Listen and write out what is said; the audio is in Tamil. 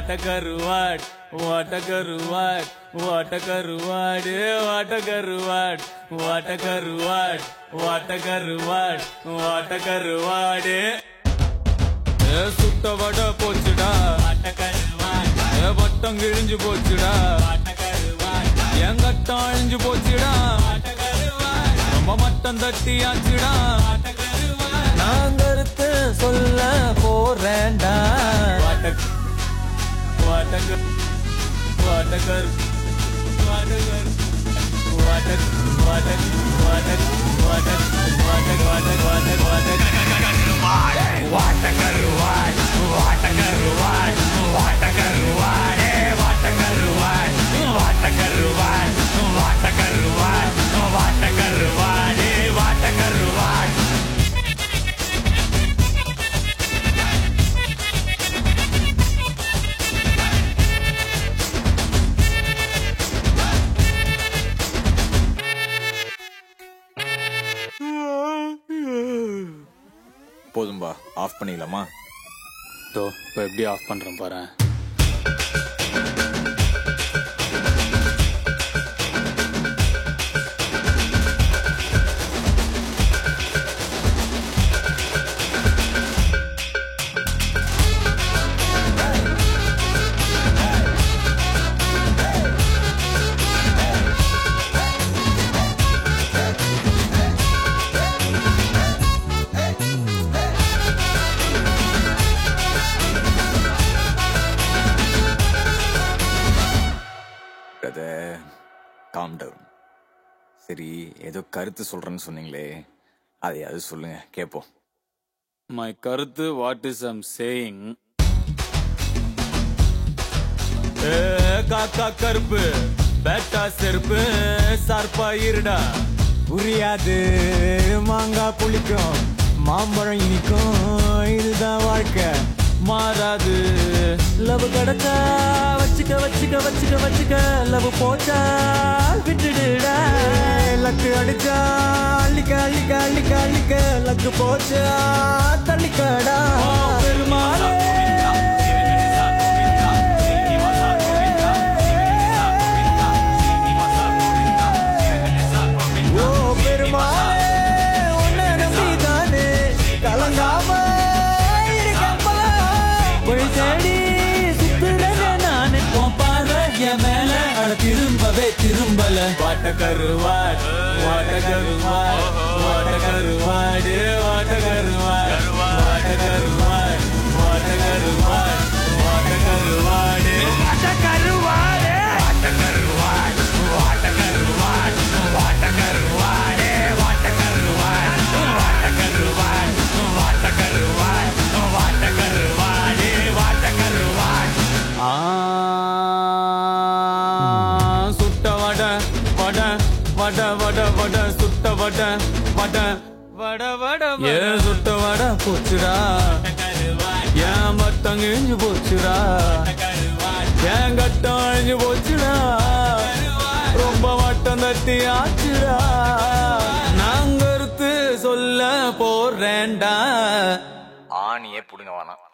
வாட்ட கருவாட் வாட்ட கருவாட் வாட்ட கருவாடு வாட்ட கருவாட் வாட்ட கருவாட் வாட்ட கருவாட் வாட்ட கருவாடு ஏ, சுட்ட வட போச்சுடா வாட்ட கருவாட் ஏ, வட்டம் கிழிஞ்சு போச்சுடா வாட்ட கருவாட் என் கட்டம் அழிஞ்சு போச்சுடா வாட்ட கருவாட் ரொம்ப மட்டம் தட்டியாச்சுடா வாட்ட கருவாட் நான் கருத்து சொல்ல போறேன்டா வாட்ட வாட்டகர் வாட்டகர் வாட்டகர் வாட்டக் வாட்டக் வாட்டக் வாட்டக் வாட்டக் வாட்டக் வாட்டக் வாட்டக் போதும்பா ஆஃப் பண்ணிக்கலாமா தோ இப்போ எப்படி ஆஃப் பண்றேன் பாரு பிரதர் காம் டவுன் சரி ஏதோ கருத்து சொல்றேன்னு சொன்னீங்களே அதையாவது சொல்லுங்க கேட்போம் மை கருத்து வாட் இஸ் ஐம் சேயிங் காக்கா கருப்பு பேட்டா செருப்பு சார்பா இருடா புரியாது மாங்காய் புளிக்கும் மாம்பழம் இனிக்கும் இதுதான் வாழ்க்கை மாறாது லவ் கிடைச்சா வச்சுக்க வச்சுக்க வச்சுக்க வச்சுக்க லவ் போச்சா விட்டுடுடா லக்கு அடிச்சா அள்ளிக்க அள்ளிக்க அள்ளிக்க அள்ளிக்க லக்கு போச்சா தள்ளிக்கடா பெருமாளே ஓ பெருமாளே உன்னை நம்பிதானே கலங்காம இருக்கப்பா வழி தேடி சுத்துறத நானே பாரு என் மேல அட திரும்பவே திரும்பல வாட்ட கருவாட் வாட்ட கருவாட் வாட்ட கருவாடு வாட்ட கருவாட் வாட்ட கருவாட் வாட்ட கருவாட் வாட்ட கருவாடு வாட்ட கருவாடு வாட்ட கருவாட் வாட்ட கருவாட் வாட்ட கருவாடு வாட்ட கருவாட் வாட்ட கருவாட் வாட்ட கருவாட் வாட்ட கருவாடு வாட்ட கருவாட் ஆ, சுட்ட வட வட வட வட வட சுட்ட வட வட வட வட ஏ சுட்ட வட போச்சுடா ஏன் மத்தம் கிழிஞ்சு போச்சுடா ஏன் கட்டம் அழிஞ்சு போச்சுடா ரொம்ப வட்டம் தட்டி ஆச்சுடா நான் கருத்து சொல்ல போறேன்டா ஆணியே புடுங்க வேணாம்